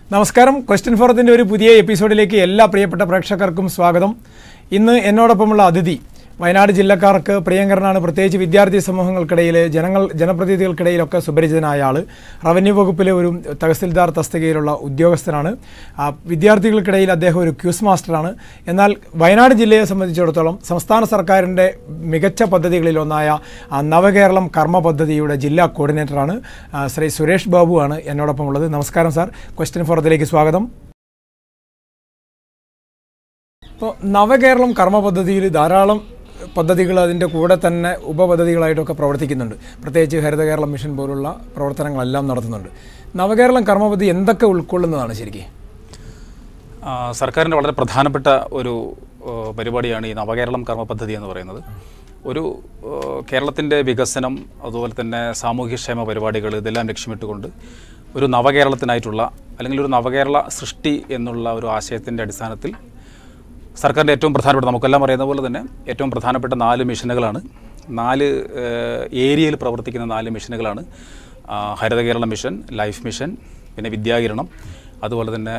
നമസ്കാരം ക്വസ്റ്റ്യൻ ഫോറത്തിൻ്റെ ഒരു പുതിയ എപ്പിസോഡിലേക്ക് എല്ലാ പ്രിയപ്പെട്ട പ്രേക്ഷകർക്കും സ്വാഗതം ഇന്ന് എന്നോടൊപ്പമുള്ള അതിഥി വയനാട് ജില്ലക്കാർക്ക് പ്രിയങ്കരനാണ് പ്രത്യേകിച്ച് വിദ്യാർത്ഥി സമൂഹങ്ങൾക്കിടയിൽ ജനങ്ങൾ ജനപ്രതിനിധികൾക്കിടയിലൊക്കെ സുപരിചിതനായ ആൾ റവന്യൂ വകുപ്പിലെ ഒരു തഹസിൽദാർ തസ്തികയിലുള്ള ഉദ്യോഗസ്ഥനാണ് ആ, വിദ്യാർത്ഥികൾക്കിടയിൽ അദ്ദേഹം ഒരു ക്യൂസ് മാസ്റ്ററാണ് എന്നാൽ വയനാട് ജില്ലയെ സംബന്ധിച്ചിടത്തോളം സംസ്ഥാന സർക്കാരിൻ്റെ മികച്ച പദ്ധതികളിലൊന്നായ ആ, നവകേരളം കർമ്മ പദ്ധതിയുടെ ജില്ലാ കോർഡിനേറ്ററാണ് ആ, ശ്രീ സുരേഷ് ബാബുവാണ് എന്നോടൊപ്പം ഉള്ളത് നമസ്കാരം സാർ ക്വസ്റ്റ്യൻ ഫോറത്തിലേക്ക് സ്വാഗതം ഇപ്പോൾ നവകേരളം കർമ്മ പദ്ധതിയിൽ ധാരാളം പദ്ധതികൾ അതിൻ്റെ കൂടെ തന്നെ ഉപപദ്ധതികളായിട്ടൊക്കെ പ്രവർത്തിക്കുന്നുണ്ട് പ്രത്യേകിച്ച് ഹരിത കേരളം മിഷൻ പോലുള്ള പ്രവർത്തനങ്ങളെല്ലാം നടത്തുന്നുണ്ട് നവകേരളം കർമ്മ പദ്ധതി എന്തൊക്കെ ഉൾക്കൊള്ളുന്നതാണ് ശരിക്കും ആ, സർക്കാരിൻ്റെ വളരെ പ്രധാനപ്പെട്ട ഒരു ആ, പരിപാടിയാണ് ഈ നവകേരളം കർമ്മ പദ്ധതി എന്ന് പറയുന്നത് ഒരു കേരളത്തിൻ്റെ വികസനം അതുപോലെ തന്നെ സാമൂഹ്യക്ഷേമ പരിപാടികൾ ഇതെല്ലാം ലക്ഷ്യമിട്ടുകൊണ്ട് ഒരു നവകേരളത്തിനായിട്ടുള്ള അല്ലെങ്കിൽ ഒരു നവകേരള സൃഷ്ടി എന്നുള്ള ഒരു ആശയത്തിൻ്റെ അടിസ്ഥാനത്തിൽ സർക്കാരിൻ്റെ ഏറ്റവും പ്രധാനപ്പെട്ട നമുക്കെല്ലാം അറിയുന്ന പോലെ തന്നെ ഏറ്റവും പ്രധാനപ്പെട്ട നാല് മിഷനുകളാണ് നാല് ഏരിയയിൽ പ്രവർത്തിക്കുന്ന നാല് മിഷനുകളാണ് ആ, Haritha Kerala mission life mission പിന്നെ വിദ്യാകിരണം അതുപോലെ തന്നെ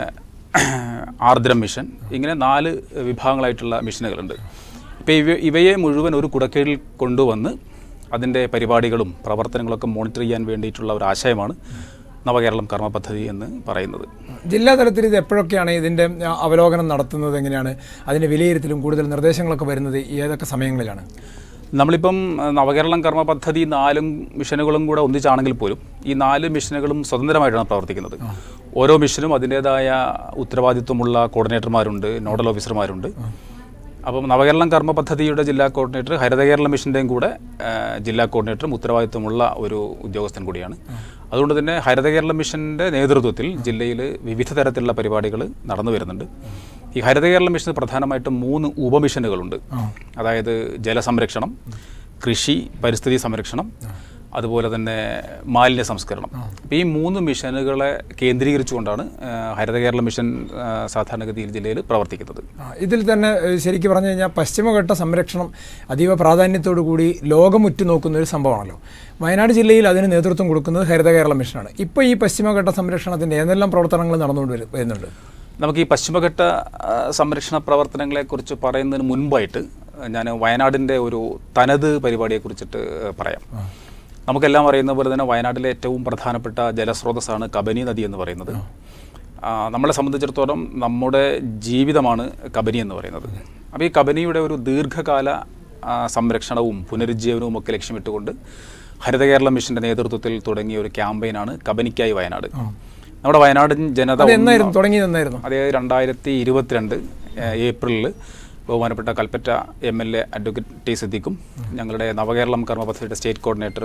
ആർദ്രം മിഷൻ ഇങ്ങനെ നാല് വിഭാഗങ്ങളായിട്ടുള്ള മിഷനുകളുണ്ട് ഇപ്പോൾ ഇവ ഇവയെ മുഴുവൻ ഒരു കുടക്കീഴിൽ കൊണ്ടുവന്ന് അതിൻ്റെ പരിപാടികളും പ്രവർത്തനങ്ങളൊക്കെ മോണിറ്റർ ചെയ്യാൻ വേണ്ടിയിട്ടുള്ള ഒരു ആശയമാണ് നവകേരളം കർമ്മ പദ്ധതി എന്ന് പറയുന്നത് ജില്ലാ തലത്തിൽ ഇത് എപ്പോഴൊക്കെയാണ് ഇതിൻ്റെ ആ, അവലോകനം നടത്തുന്നത് എങ്ങനെയാണ് അതിൻ്റെ വിലയിരുത്തലും കൂടുതൽ നിർദ്ദേശങ്ങളൊക്കെ വരുന്നത് ഏതൊക്കെ സമയങ്ങളിലാണ് നമ്മളിപ്പം അഹ്, നവകേരളം കർമ്മ പദ്ധതി നാലും മിഷനുകളും കൂടെ ഒന്നിച്ചാണെങ്കിൽ പോലും ഈ നാല് മിഷനുകളും സ്വതന്ത്രമായിട്ടാണ് പ്രവർത്തിക്കുന്നത് ഓരോ മിഷനും അതിൻ്റേതായ ഉത്തരവാദിത്വമുള്ള കോർഡിനേറ്റർമാരുണ്ട് നോഡൽ ഓഫീസർമാരുണ്ട് അപ്പം നവകേരളം കർമ്മ പദ്ധതിയുടെ ജില്ലാ കോർഡിനേറ്റർ ഹരിത കേരള മിഷൻ്റെയും കൂടെ ആഹ്, ജില്ലാ കോർഡിനേറ്ററും ഉത്തരവാദിത്വമുള്ള ഒരു ഉദ്യോഗസ്ഥൻ കൂടിയാണ് അതുകൊണ്ട് തന്നെ ഹരിത കേരള മിഷൻ്റെ നേതൃത്വത്തിൽ ജില്ലയിൽ വിവിധ തരത്തിലുള്ള പരിപാടികൾ നടന്നു വരുന്നുണ്ട് ഈ ഹരിത കേരള മിഷന് പ്രധാനമായിട്ടും മൂന്ന് ഉപമിഷനുകളുണ്ട് അതായത് ജലസംരക്ഷണം കൃഷി പരിസ്ഥിതി സംരക്ഷണം അതുപോലെ തന്നെ മാലിന്യ സംസ്കരണം അപ്പോൾ ഈ മൂന്ന് മിഷനുകളെ കേന്ദ്രീകരിച്ചുകൊണ്ടാണ് ആ, ഹരിത കേരള മിഷൻ ആ, സാധാരണഗതിയിൽ ജില്ലയിൽ പ്രവർത്തിക്കുന്നത് ആ, ഇതിൽ തന്നെ ഏഹ്, ശരിക്കും പറഞ്ഞു കഴിഞ്ഞാൽ പശ്ചിമഘട്ട സംരക്ഷണം അതീവ പ്രാധാന്യത്തോടു കൂടി ലോകം ഉറ്റുനോക്കുന്ന ഒരു സംഭവമാണല്ലോ വയനാട് ജില്ലയിൽ അതിന് നേതൃത്വം കൊടുക്കുന്നത് ഹരിത കേരള മിഷനാണ് ഇപ്പോൾ ഈ പശ്ചിമഘട്ട സംരക്ഷണത്തിൻ്റെ ഏതെല്ലാം പ്രവർത്തനങ്ങൾ നടന്നുകൊണ്ട് വരു- വരുന്നുണ്ട് നമുക്ക് ഈ പശ്ചിമഘട്ട ആ, സംരക്ഷണ പ്രവർത്തനങ്ങളെക്കുറിച്ച് പറയുന്നതിന് മുൻപായിട്ട് ഞാൻ വയനാടിൻ്റെ ഒരു തനത് പരിപാടിയെക്കുറിച്ചിട്ട് പറയാം നമുക്കെല്ലാം അറിയുന്ന പോലെ തന്നെ വയനാട്ടിലെ ഏറ്റവും പ്രധാനപ്പെട്ട ജലസ്രോതസ്സാണ് കബനി നദി എന്ന് പറയുന്നത് ആ, നമ്മളെ സംബന്ധിച്ചിടത്തോളം നമ്മുടെ ജീവിതമാണ് കബനി എന്ന് പറയുന്നത് അപ്പോൾ ഈ കബനിയുടെ ഒരു ദീർഘകാല ആ, സംരക്ഷണവും പുനരുജ്ജീവനവും ഒക്കെ ലക്ഷ്യമിട്ടുകൊണ്ട് ഹരിത കേരള മിഷന്റെ നേതൃത്വത്തിൽ തുടങ്ങിയ ഒരു ക്യാമ്പയിനാണ് കബനിക്കായി വയനാട് നമ്മുടെ വയനാടൻ ജനത അത് എന്നായിരുന്നു തുടങ്ങിയത് എന്നായിരുന്നു അതേ രണ്ടായിരത്തി ഇരുപത്തിരണ്ട് ഏപ്രിലിൽ ബഹുമാനപ്പെട്ട Kalpetta M L A advocate T സിദ്ദിഖും ഞങ്ങളുടെ നവകേരളം കർമ്മ പദ്ധതിയുടെ state coordinator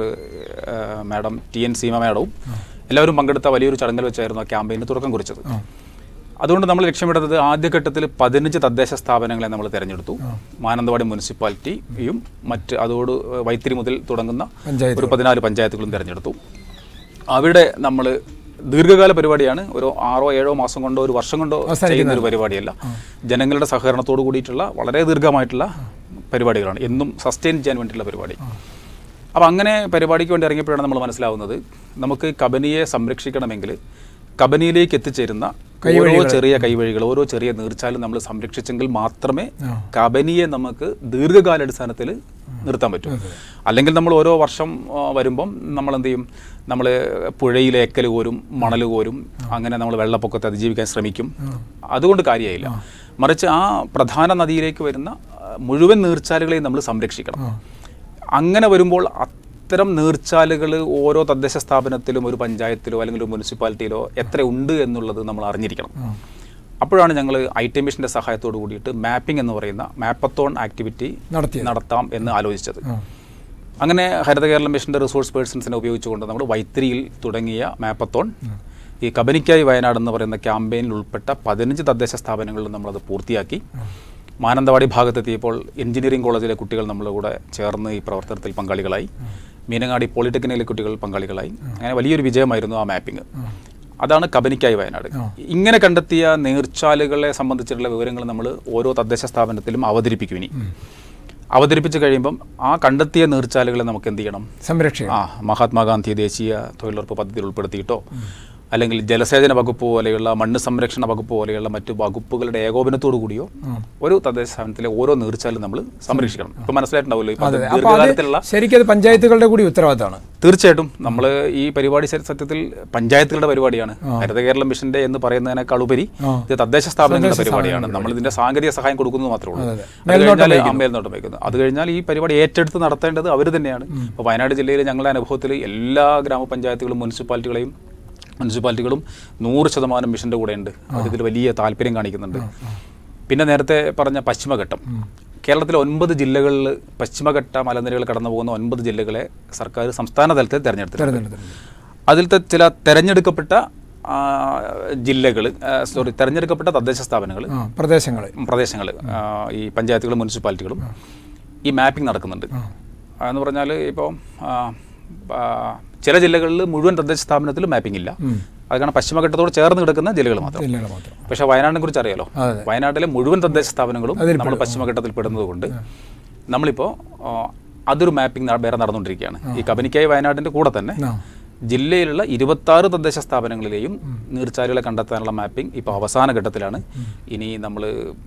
madam T N Seema മാഡവും എല്ലാവരും പങ്കെടുത്ത വലിയൊരു ചടങ്ങിൽ വെച്ചായിരുന്നു ആ ക്യാമ്പയിന് തുടക്കം കുറിച്ചത് അതുകൊണ്ട് നമ്മൾ ലക്ഷ്യമിടുന്നത് ആദ്യഘട്ടത്തിൽ പതിനഞ്ച് തദ്ദേശ സ്ഥാപനങ്ങളെ നമ്മൾ തിരഞ്ഞെടുത്തു മാനന്തവാടി മുനിസിപ്പാലിറ്റിയും മറ്റ് അതോട് വൈത്തിരി മുതൽ തുടങ്ങുന്ന പഞ്ചായത്ത് ഒരു പതിനാല് പഞ്ചായത്തുകളും തിരഞ്ഞെടുത്തു അവിടെ നമ്മൾ ദീർഘകാല പരിപാടിയാണ് ഒരു ആറോ ഏഴോ മാസം കൊണ്ടോ ഒരു വർഷം കൊണ്ടോ ചെയ്യുന്ന ഒരു പരിപാടിയല്ല ജനങ്ങളുടെ സഹകരണത്തോട് കൂടിയിട്ടുള്ള വളരെ ദീർഘമായിട്ടുള്ള പരിപാടികളാണ് എന്നും സസ്റ്റെയിൻ ചെയ്യാൻ വേണ്ടിയിട്ടുള്ള പരിപാടി അപ്പോൾ അങ്ങനെ പരിപാടിക്ക് വേണ്ടി ഇറങ്ങിയപ്പോഴാണ് നമ്മൾ മനസ്സിലാവുന്നത് നമുക്ക് കബനിയെ സംരക്ഷിക്കണമെങ്കിൽ കബനിയിലേക്ക് എത്തിച്ചേരുന്ന ഓരോ ചെറിയ കൈവഴികൾ ഓരോ ചെറിയ നീർച്ചാലും നമ്മൾ സംരക്ഷിച്ചെങ്കിൽ മാത്രമേ കബനിയെ നമുക്ക് ദീർഘകാലാടിസ്ഥാനത്തിൽ നിർത്താൻ പറ്റും അല്ലെങ്കിൽ നമ്മൾ ഓരോ വർഷം ആ, വരുമ്പം നമ്മൾ എന്ത് ചെയ്യും നമ്മൾ പുഴയിലെ എക്കൽ കോരും മണൽ കോരും അങ്ങനെ നമ്മൾ വെള്ളപ്പൊക്കത്തെ അതിജീവിക്കാൻ ശ്രമിക്കും അതുകൊണ്ട് കാര്യമായില്ല മറിച്ച് ആ പ്രധാന നദിയിലേക്ക് വരുന്ന ആ, മുഴുവൻ നീർച്ചാലുകളെയും നമ്മൾ സംരക്ഷിക്കണം അങ്ങനെ വരുമ്പോൾ അത്തരം നീർച്ചാലുകൾ ഓരോ തദ്ദേശ സ്ഥാപനത്തിലും ഒരു പഞ്ചായത്തിലോ അല്ലെങ്കിൽ ഒരു മുനിസിപ്പാലിറ്റിയിലോ എത്ര ഉണ്ട് എന്നുള്ളത് നമ്മൾ അറിഞ്ഞിരിക്കണം അപ്പോഴാണ് ഞങ്ങൾ ഐ ടി മിഷൻ്റെ സഹായത്തോട് കൂടിയിട്ട് മാപ്പിംഗ് എന്ന് പറയുന്ന മാപ്പത്തോൺ ആക്ടിവിറ്റി നടത്തിയത് നടത്താം എന്ന് ആലോചിച്ചത് അങ്ങനെ ഹരിത കേരള മിഷൻ്റെ റിസോഴ്സ് പേഴ്സൺസിനെ ഉപയോഗിച്ചുകൊണ്ട് നമ്മൾ വൈത്തിരിയിൽ തുടങ്ങിയ മാപ്പത്തോൺ ഈ കബനിക്കായി വയനാട് എന്ന് പറയുന്ന ക്യാമ്പയിനിൽ ഉൾപ്പെട്ട പതിനഞ്ച് തദ്ദേശ സ്ഥാപനങ്ങളിൽ നമ്മളത് പൂർത്തിയാക്കി മാനന്തവാടി ഭാഗത്തെത്തിയപ്പോൾ എഞ്ചിനീയറിംഗ് കോളേജിലെ കുട്ടികൾ നമ്മുടെ കൂടെ ചേർന്ന് ഈ പ്രവർത്തനത്തിൽ പങ്കാളികളായി മീനങ്ങാടി പോളിടെക്നിക്കിലെ കുട്ടികൾ പങ്കാളികളായി അങ്ങനെ വലിയൊരു വിജയമായിരുന്നു ആ മാപ്പിംഗ് അതാണ് കബനിക്കായി വയനാട് ഇങ്ങനെ കണ്ടെത്തിയ നീർച്ചാലുകളെ സംബന്ധിച്ചിട്ടുള്ള വിവരങ്ങൾ നമ്മൾ ഓരോ തദ്ദേശ സ്ഥാപനത്തിലും അവതരിപ്പിക്കും ഇനി അവതരിപ്പിച്ച് കഴിയുമ്പം ആ കണ്ടെത്തിയ നീർച്ചാലുകളെ നമുക്ക് എന്ത് ചെയ്യണം സംരക്ഷിക്കണം ആ മഹാത്മാഗാന്ധി ദേശീയ തൊഴിലുറപ്പ് പദ്ധതിയിൽ ഉൾപ്പെടുത്തിയിട്ടോ അല്ലെങ്കിൽ ജലസേചന വകുപ്പ് പോലെയുള്ള മണ്ണ് സംരക്ഷണ വകുപ്പ് പോലെയുള്ള മറ്റു വകുപ്പുകളുടെ ഏകോപനത്തോടു കൂടിയോ ഒരു തദ്ദേശ സ്ഥാപനത്തിലെ ഓരോ നീർച്ചാലും നമ്മൾ സംരക്ഷിക്കണം ഇപ്പൊ മനസ്സിലായിട്ടുണ്ടാവുമല്ലോ ഇപ്പൊ അത് അപ്പൊ അത് ദീർഘകാലത്തിലുള്ള ശരിക്കും അത് പഞ്ചായത്തുകളുടെ കൂടി ഉത്തരവാദിത്തമാണ് തീർച്ചയായിട്ടും നമ്മൾ ഈ പരിപാടി ശരി- സത്യത്തിൽ പഞ്ചായത്തുകളുടെ പരിപാടിയാണ് ഹരിത കേരളം മിഷന്റെ എന്ന് പറയുന്നതിനേക്കാൾ ഉപരി ഇത് തദ്ദേശ സ്ഥാപനങ്ങളുടെ പരിപാടിയാണ് നമ്മൾ ഇതിന്റെ സാങ്കേതിക സഹായം കൊടുക്കുന്നത് മാത്രമേ ഉള്ളൂ അത് കഴിഞ്ഞാൽ ആ മേൽനോട്ടം വയ്ക്കുന്നത് അത് കഴിഞ്ഞാൽ ഈ പരിപാടി ഏറ്റെടുത്ത് നടത്തേണ്ടത് അവർ തന്നെയാണ് ഇപ്പോൾ വയനാട് ജില്ലയിൽ ഞങ്ങളുടെ അനുഭവത്തിൽ എല്ലാ ഗ്രാമപഞ്ചായത്തുകളും മുനിസിപ്പാലിറ്റികളെയും മുനിസിപ്പാലിറ്റികളും നൂറ് ശതമാനം മിഷന്റെ കൂടെ ഉണ്ട് അതിൽ വലിയ താല്പര്യം കാണിക്കുന്നുണ്ട് പിന്നെ നേരത്തെ പറഞ്ഞ പശ്ചിമഘട്ടം കേരളത്തിലെ ഒൻപത് ജില്ലകളിൽ പശ്ചിമഘട്ട മലനിരകൾ കടന്നു പോകുന്ന ഒൻപത് ജില്ലകളെ സർക്കാർ സംസ്ഥാന തലത്തിൽ തിരഞ്ഞെടുത്തിട്ടുണ്ട് തെരഞ്ഞെടുത്തിട്ടുണ്ട്. അതിലത്തെ ചില തെരഞ്ഞെടുക്കപ്പെട്ട ജില്ലകൾ സോറി തെരഞ്ഞെടുക്കപ്പെട്ട തദ്ദേശ സ്ഥാപനങ്ങൾ ആ പ്രദേശങ്ങൾ പ്രദേശങ്ങൾ ഈ പഞ്ചായത്തുകളും മുനിസിപ്പാലിറ്റികളും ഈ മാപ്പിംഗ് നടക്കുന്നുണ്ട് ആ, എന്ന് പറഞ്ഞാൽ ഇപ്പോൾ ചില ജില്ലകളിൽ മുഴുവൻ തദ്ദേശ സ്ഥാപനത്തിലും മാപ്പിംഗ് ഇല്ല അത് കാരണം പശ്ചിമഘട്ടത്തോട് ചേർന്ന് കിടക്കുന്ന ജില്ലകൾ മാത്രം ജില്ലകൾ മാത്രം പക്ഷേ വയനാടിനെ കുറിച്ച് അറിയാലോ അതെ. വയനാട്ടിലെ മുഴുവൻ തദ്ദേശ സ്ഥാപനങ്ങളും നമ്മൾ പശ്ചിമഘട്ടത്തിൽ പെടുന്നത് കൊണ്ട് നമ്മളിപ്പോൾ ആ, അതൊരു മാപ്പിംഗ് വേറെ നടന്നുകൊണ്ടിരിക്കുകയാണ് ഈ കബനിക്കായി വയനാടിന്റെ കൂടെ തന്നെ ആ. ജില്ലയിലുള്ള ഇരുപത്താറ് തദ്ദേശ സ്ഥാപനങ്ങളിലെയും നീർച്ചാലുകളെ കണ്ടെത്താനുള്ള മാപ്പിംഗ് ഇപ്പോൾ അവസാന ഘട്ടത്തിലാണ് ഇനി നമ്മൾ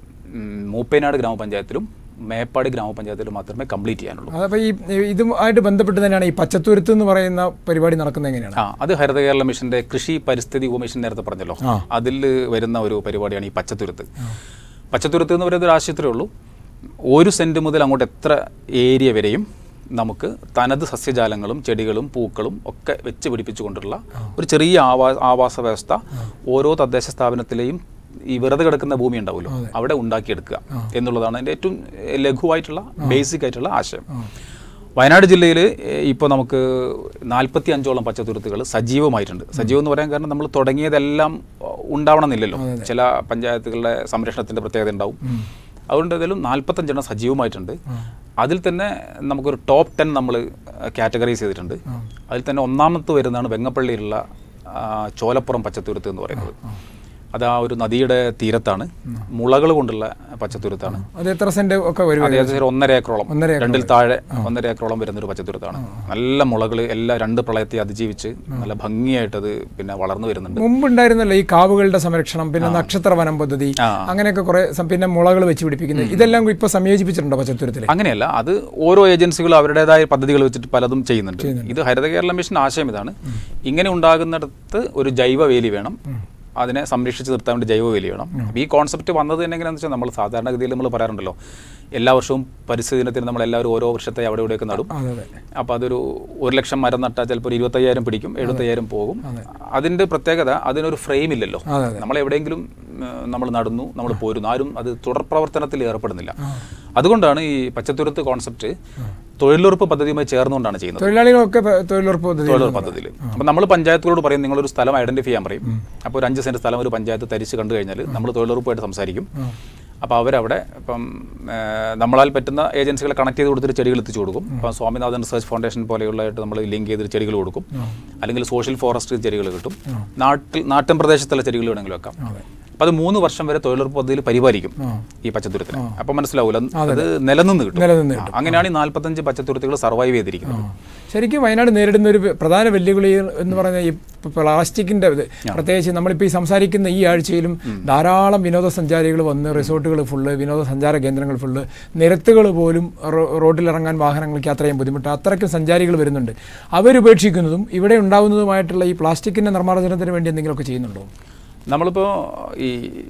മൂപ്പേനാട് ഗ്രാമപഞ്ചായത്തിലും മേപ്പാടി ഗ്രാമപഞ്ചായത്തിലും മാത്രമേ കംപ്ലീറ്റ് ചെയ്യാനുള്ളൂ അതപ്പോൾ ഈ ഇതുമായിട്ട് ബന്ധപ്പെട്ട് തന്നെയാണ് ഈ പച്ചത്തുരുത്ത് എന്ന് പറയുന്ന പരിപാടി നടക്കുന്നത് എങ്ങനെയാണ് ആ അത് ഹരിത കേരള മിഷന്റെ കൃഷി പരിസ്ഥിതി ഉപമിഷൻ നേരത്തെ പറഞ്ഞല്ലോ ആ. അതിൽ വരുന്ന ഒരു പരിപാടിയാണ് ഈ പച്ചത്തുരുത്ത് പച്ചത്തുരുത്ത് എന്ന് പറയുന്നത് ഒരു ആശുപത്രി ഉള്ളൂ ഒരു സെന്റ് മുതൽ അങ്ങോട്ട് എത്ര ഏരിയ വരെയും നമുക്ക് തനത് സസ്യജാലങ്ങളും ചെടികളും പൂക്കളും ഒക്കെ വെച്ച് പിടിപ്പിച്ചുകൊണ്ടുള്ള ഒരു ചെറിയ ആവാ ആവാസ വ്യവസ്ഥ ഓരോ തദ്ദേശ സ്ഥാപനത്തിലെയും ഈ വെറുതെ കിടക്കുന്ന ഭൂമി ഉണ്ടാവുമല്ലോ അവിടെ ഉണ്ടാക്കിയെടുക്കുക എന്നുള്ളതാണ് അതിൻ്റെ ഏറ്റവും ലഘുവായിട്ടുള്ള ബേസിക് ആയിട്ടുള്ള ആശയം വയനാട് ജില്ലയിൽ ഇപ്പോൾ നമുക്ക് നാൽപ്പത്തി അഞ്ചോളം പച്ചത്തുരുത്തുകൾ സജീവമായിട്ടുണ്ട് സജീവം എന്ന് പറയാൻ കാരണം നമ്മൾ തുടങ്ങിയതെല്ലാം ഉണ്ടാവണമെന്നില്ലല്ലോ ചില പഞ്ചായത്തുകളുടെ സംരക്ഷണത്തിൻ്റെ പ്രത്യേകത ഉണ്ടാവും അതുകൊണ്ട് ഏതായാലും നാൽപ്പത്തഞ്ചെണ്ണം സജീവമായിട്ടുണ്ട് അതിൽ തന്നെ നമുക്കൊരു ടോപ്പ് ടെൻ നമ്മൾ കാറ്റഗറൈസ് ചെയ്തിട്ടുണ്ട് അതിൽ തന്നെ ഒന്നാമത്തെ വരുന്നതാണ് വെങ്ങപ്പള്ളിയിലുള്ള ആ, ചോലപ്പുറം പച്ചത്തുരുത്ത് എന്ന് പറയുന്നത് അത് ആ ഒരു നദിയുടെ തീരത്താണ് മുളകൾ കൊണ്ടുള്ള പച്ചത്തുരുത്താണ് അത് എത്ര സെന്റ് ഒക്കെ വരും അത് ഏകദേശം ഒരു ഒന്നര ഏക്കറോളം ഒന്നര ഏക്കർ രണ്ടിൽ താഴെ ഒന്നര ഏക്കറോളം വരുന്ന ഒരു പച്ചത്തുരുത്താണ് നല്ല മുളകൾ എല്ലാ രണ്ട് പ്രളയത്തെ അതിജീവിച്ച് നല്ല ഭംഗിയായിട്ട് അത് പിന്നെ വളർന്നു വരുന്നുണ്ട് മുമ്പ് ഉണ്ടായിരുന്നല്ലോ ഈ കാവുകളുടെ സംരക്ഷണം പിന്നെ നക്ഷത്ര വനം പദ്ധതി ആ. അങ്ങനെയൊക്കെ കുറെ സം- പിന്നെ മുളകൾ വെച്ച് പിടിപ്പിക്കുന്നത് ഇതെല്ലാം ഇപ്പൊ സംയോജിപ്പിച്ചിട്ടുണ്ടോ പച്ചത്തുരത്തിൽ അങ്ങനെയല്ല അത് ഓരോ ഏജൻസികളും അവരുടേതായ പദ്ധതികൾ വെച്ചിട്ട് പലതും ചെയ്യുന്നുണ്ട് ഇത് ഹരിത കേരള മിഷൻ ആശയം ഇതാണ് ഇങ്ങനെ ഉണ്ടാകുന്നിടത്ത് ഒരു ജൈവ വേലി വേണം അതിനെ സംരക്ഷിച്ച് നിർത്താൻ വേണ്ടി ജൈവ വേലി വേണം അപ്പോൾ ഈ കോൺസെപ്റ്റ് വന്നത് തന്നെ എങ്ങനെയാണെന്ന് വെച്ചാൽ നമ്മൾ സാധാരണഗതിയിൽ നമ്മൾ പറയാറുണ്ടല്ലോ എല്ലാ വർഷവും പരിസ്ഥിതി ദിനത്തിന് നമ്മൾ എല്ലാവരും ഓരോ വൃക്ഷത്തെ അവിടെ ഇവിടെയൊക്കെ നടും അതെ അതെ അപ്പോൾ അതൊരു ഒരു ലക്ഷം മരം നട്ടാൽ ചിലപ്പോൾ ഒരു ഇരുപത്തയ്യായിരം പിടിക്കും എഴുപത്തയ്യായിരം പോകും അതിൻ്റെ പ്രത്യേകത അതിനൊരു ഫ്രെയിം ഇല്ലല്ലോ അതെ, അതെ. നമ്മൾ എവിടെയെങ്കിലും നമ്മൾ നടന്നു നമ്മൾ പോരുന്നു ആരും അത് തുടർ പ്രവർത്തനത്തിൽ ഏർപ്പെടുന്നില്ല അതുകൊണ്ടാണ് ഈ പച്ചത്തുരുത്ത് കോൺസെപ്റ്റ് തൊഴിലുറപ്പ് പദ്ധതിയുമായി ചേർന്നുകൊണ്ടാണ് ചെയ്യുന്നത് തൊഴിലാളികളൊക്കെ പ- തൊഴിലുറപ്പ് പദ്ധതി തൊഴിലുറപ്പ് പദ്ധതിയിൽ അപ്പം നമ്മൾ പഞ്ചായത്തുകളോട് പറയും നിങ്ങളൊരു സ്ഥലം ഐഡന്റിഫൈ ചെയ്യാൻ പറയും അപ്പോൾ ഒരു അഞ്ച് സെന്റ് സ്ഥലം ഒരു പഞ്ചായത്ത് തരിച്ച് കണ്ടു കഴിഞ്ഞാൽ നമ്മൾ തൊഴിലുറപ്പുമായിട്ട് സംസാരിക്കും അപ്പോൾ അവരവിടെ ഇപ്പം ആ, നമ്മളാൽ പറ്റുന്ന ഏജൻസികളെ കണക്ട് ചെയ്ത് കൊടുത്തിട്ട് ചെടികൾ എത്തിച്ചു കൊടുക്കും അപ്പം സ്വാമിനാഥൻ റിസർച്ച് ഫൗണ്ടേഷൻ പോലെയുള്ളതായിട്ട് നമ്മൾ ലിങ്ക് ചെയ്തിട്ട് ചെടികൾ കൊടുക്കും അല്ലെങ്കിൽ സോഷ്യൽ ഫോറസ്റ്റ് ചെടികൾ കിട്ടും നാട്ടിൽ നാട്ടിൻ പ്രദേശത്തുള്ള ചെടികൾ വേണമെങ്കിൽ വെക്കാം അപ്പം അത് മൂന്ന് വർഷം വരെ തൊഴിലുറപ്പ് പദ്ധതിയിൽ പരിപാലിക്കും ഈ പച്ചത്തുരുത്തിന് അപ്പം മനസ്സിലാവില്ല അത് നിലനിന്ന് കിട്ടും നിലനിന്ന് ആ, അങ്ങനെയാണ് ഈ നാൽപ്പത്തഞ്ച് പച്ചത്തുരുത്തുകൾ സർവൈവ് ചെയ്തിരിക്കുന്നത് ശരിക്കും വയനാട് നേരിടുന്ന ഒരു പ്രധാന വെല്ലുവിളി എന്ന് പറയുന്നത് ഈ പ്ലാസ്റ്റിക്കിന്റെ ഇത് പ്രത്യേകിച്ച് നമ്മളിപ്പോൾ ഈ സംസാരിക്കുന്ന ഈ ആഴ്ചയിലും ധാരാളം വിനോദസഞ്ചാരികൾ വന്ന് റിസോർട്ടുകൾ ഫുള്ള് വിനോദസഞ്ചാര കേന്ദ്രങ്ങൾ ഫുള്ള് നിരത്തുകൾ പോലും റോ- റോഡിലിറങ്ങാൻ വാഹനങ്ങൾക്ക് യാത്ര ചെയ്യാൻ ബുദ്ധിമുട്ട് അത്രയ്ക്കും സഞ്ചാരികൾ വരുന്നുണ്ട് അവരുപേക്ഷിക്കുന്നതും ഇവിടെ ഉണ്ടാകുന്നതുമായിട്ടുള്ള ഈ പ്ലാസ്റ്റിക്കിന്റെ നിർമ്മാർജ്ജനത്തിന് വേണ്ടി എന്തെങ്കിലുമൊക്കെ ചെയ്യുന്നുണ്ടോ നമ്മളിപ്പോൾ ഈ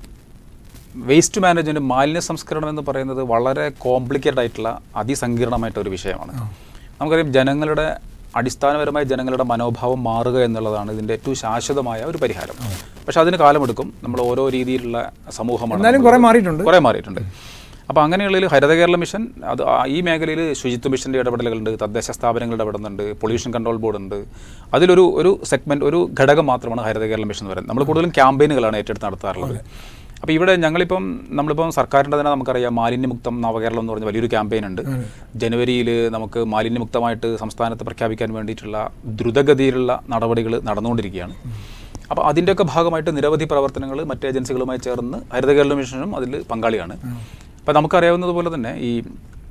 വേസ്റ്റ് മാനേജ്മെന്റ് മാലിന്യ സംസ്കരണം എന്ന് പറയുന്നത് വളരെ കോംപ്ലിക്കേറ്റഡ് ആയിട്ടുള്ള അതിസങ്കീർണമായിട്ടുള്ള ഒരു വിഷയമാണ് നമുക്കറിയാം ജനങ്ങളുടെ അടിസ്ഥാനപരമായി ജനങ്ങളുടെ മനോഭാവം മാറുക എന്നുള്ളതാണ് ഇതിൻ്റെ ഏറ്റവും ശാശ്വതമായ ഒരു പരിഹാരം പക്ഷെ അതിന് കാലമെടുക്കും നമ്മൾ ഓരോ രീതിയിലുള്ള സമൂഹമാണ് എന്നാലും നമ്മൾ- കുറേ മാറിയിട്ടുണ്ട് കുറേ മാറിയിട്ടുണ്ട് അപ്പോൾ അങ്ങനെയുള്ളതിൽ ഹരിത കേരള മിഷൻ അത് ആ- ഈ മേഖലയിൽ ശുചിത്വ മിഷൻ്റെ ഇടപെടലുകളുണ്ട് തദ്ദേശ സ്ഥാപനങ്ങൾ ഇടപെടുന്നുണ്ട് പൊല്യൂഷൻ കൺട്രോൾ ബോർഡ് ഉണ്ട് അതിലൊരു ഒരു സെഗ്മെന്റ് ഒരു ഘടകം മാത്രമാണ് ഹരിത കേരള മിഷൻ എന്ന് പറയുന്നത് നമ്മൾ കൂടുതലും ക്യാമ്പയിനുകളാണ് ഏറ്റെടുത്ത് നടത്താറുള്ളത് അപ്പോൾ ഇവിടെ ഞങ്ങളിപ്പം നമ്മളിപ്പം സർക്കാരിൻ്റെ തന്നെ നമുക്കറിയാം മാലിന്യമുക്തം നവകേരളം എന്ന് പറഞ്ഞ വലിയൊരു ക്യാമ്പയിൻ ഉണ്ട് ജനുവരിയിൽ നമുക്ക് മാലിന്യമുക്തമായിട്ട് സംസ്ഥാനത്ത് പ്രഖ്യാപിക്കാൻ വേണ്ടിയിട്ടുള്ള ദ്രുതഗതിയിലുള്ള നടപടികൾ നടന്നുകൊണ്ടിരിക്കുകയാണ് അപ്പോൾ അതിൻ്റെയൊക്കെ ഭാഗമായിട്ട് നിരവധി പ്രവർത്തനങ്ങൾ മറ്റ് ഏജൻസികളുമായി ചേർന്ന് ഹരിത കേരള മിഷനും അതിൽ പങ്കാളിയാണ് അപ്പോൾ നമുക്കറിയാവുന്നതുപോലെ തന്നെ ഈ